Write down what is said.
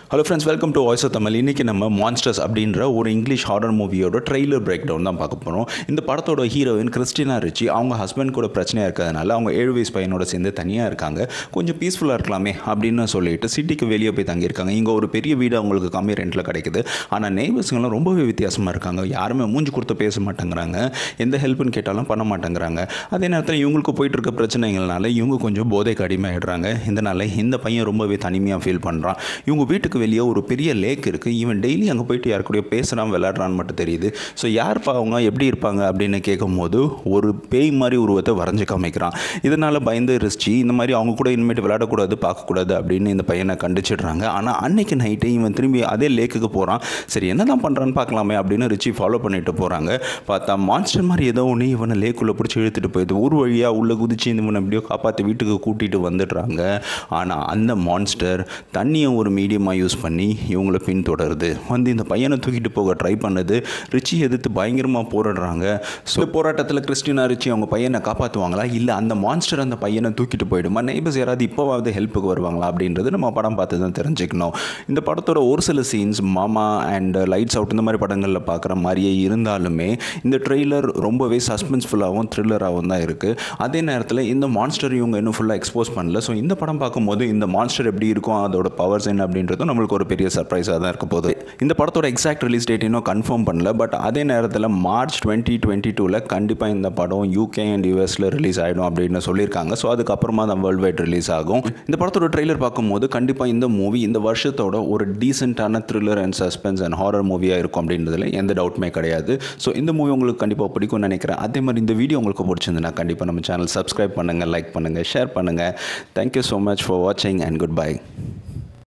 hello friends welcome to voice of Tamil இன்றைக்கி நம்ம monsters அப்படின்ற ஒரு இங்கிலீஷ் ஹாரர் மூவியோட ட்ரெய்லர் பிரேக் டவுன் தான் பார்க்க போகிறோம் இந்த படத்தோட ஹீரோயின் கிறிஸ்டினா ரிச்சி அவங்க ஹஸ்பண்ட் கூட பிரச்சனையாக இருக்கிறதுனால அவங்க ஏழு வயசு பையனோட சேர்ந்து தனியாக இருக்காங்க கொஞ்சம் பீஸ்ஃபுல்லாக இருக்கலாமே அப்படின்னு சொல்லிட்டு சிட்டிக்கு வெளியே போய் தங்கியிருக்காங்க இங்கே ஒரு பெரிய வீடு அவங்களுக்கு கம்மி ரெண்டில் கிடைக்குது ஆனால் நெய்பர்ஸுங்கெல்லாம் ரொம்பவே வித்தியாசமாக இருக்காங்க யாருமே மூஞ்சி கொடுத்து பேச மாட்டேங்கிறாங்க எந்த ஹெல்ப்னு கேட்டாலும் பண்ண மாட்டேங்கிறாங்க அதே நேரத்தில் இவங்களுக்கு போயிட்டு இருக்க பிரச்சனைகள்னால இவங்க கொஞ்சம் போதைக்கு அடிமையாயிடுறாங்க இதனால் இந்த பையன் ரொம்பவே தனிமையாக ஃபீல் பண்ணுறான் இவங்க வீட்டுக்கு வெளியே ஒரு பெரிய லேக் இருக்குது இவன் டெய்லி அங்கே போயிட்டு யார் கூடயோ பேசுகிறான் விளையாடுறான்னு மட்டும் தெரியுது ஸோ யார்ப்பா அவங்க எப்படி இருப்பாங்க அப்படின்னு கேட்கும்போது ஒரு பேய் மாதிரி உருவத்தை வரைஞ்சி காமிக்கிறான் இதனால் பயந்து ரிச்சி இந்த மாதிரி அவங்க கூட இனிமேட்டு விளையாடக்கூடாது பார்க்கக்கூடாது அப்படின்னு இந்த பையனை கண்டிச்சிடுறாங்க ஆனால் அன்னைக்கு நைட்டு இவன் திரும்பி அதே லேக்குக்கு போகிறான் சரி என்ன தான் பண்ணுறான்னு பார்க்கலாமே அப்படின்னு ரிச்சி ஃபாலோ பண்ணிட்டு போகிறாங்க பார்த்தா மான்ஸ்டர் மாதிரி ஏதோ ஒன்று இவனை லேக்குள்ளே பிடிச்சி இழுத்துட்டு போயிடுது ஊர் வழியாக உள்ளே குதிச்சு இந்த இவனை எப்படியோ காப்பாற்றி வீட்டுக்கு கூட்டிகிட்டு வந்துடுறாங்க ஆனால் அந்த மான்ஸ்டர் தண்ணியை ஒரு மீடியமாக யூஸ் பண்ணி இவங்கள பின்தொடருது வந்து இந்த பையனை தூக்கிட்டு போக ட்ரை பண்ணுது ரிச்சி எதிர்த்து பயங்கரமாக போராடுறாங்க ஸோ இந்த போராட்டத்தில் கிறிஸ்டினா ரிச்சி அவங்க பையனை காப்பாற்றுவாங்களா இல்லை அந்த மான்ஸ்டர் அந்த பையனை தூக்கிட்டு போயிடுமா நெய்பர்ஸ் யாராவது இப்போவாவது ஹெல்ப்புக்கு வருவாங்களா அப்படின்றது நம்ம படம் பார்த்து தான் தெரிஞ்சுக்கணும் இந்த படத்தோட ஒரு சில சீன்ஸ் மாமா அண்ட் லைட்ஸ் அவுட் இந்த மாதிரி படங்களில் பார்க்குற மாதிரியே இருந்தாலுமே இந்த ட்ரெய்லர் ரொம்பவே சஸ்பென்ஸ்ஃபுல்லாகவும் த்ரில்லராகவும் தான் இருக்குது அதே நேரத்தில் இந்த மான்ஸ்டர் இவங்க இன்னும் ஃபுல்லாக எக்ஸ்போஸ் பண்ணல ஸோ இந்த படம் பார்க்கும்போது இந்த மான்ஸ்டர் எப்படி இருக்கும் அதோட பவர்ஸ் என்ன அப்படின்றதும் நம்மளுக்கு ஒரு பெரிய சர்ப்ரைஸாக தான் இருக்க போகுது இந்த படத்தோட எக்ஸாக்ட் ரிலீஸ் டேட் இன்னும் கன்ஃபார்ம் பண்ணல பட் அதே நேரத்தில் மார்ச் டுவெண்ட்டி டுவெண்ட்டி டூவில் கண்டிப்பாக இந்த படம் யூகே அண்ட் யூஎஸில் ரிலீஸ் ஆகிடும் அப்படின்னு சொல்லியிருக்காங்க ஸோ அதுக்கப்புறமா தான் வேர்ல்டு வைட் ரிலீஸ் ஆகும் இந்த படத்தோட ட்ரெய்லர் பார்க்கும்போது கண்டிப்பாக இந்த மூவி இந்த வருஷத்தோட ஒரு டீசென்ட்டான thriller and suspense and horror மூவியாக இருக்கும் அப்படின்றதுல எந்த டவுட்டுமே கிடையாது ஸோ இந்த மூவி உங்களுக்கு கண்டிப்பாக பிடிக்கும்னு நினைக்கிறேன் அதே மாதிரி இந்த வீடியோ உங்களுக்கு பிடிச்சிருந்துன்னா கண்டிப்பாக நம்ம சேனல் சப்ஸ்கிரைப் பண்ணுங்கள் லைக் பண்ணுங்கள் ஷேர் பண்ணுங்கள் தேங்க்யூ ஸோ மச் ஃபார் வாட்சிங் அண்ட் குட் பை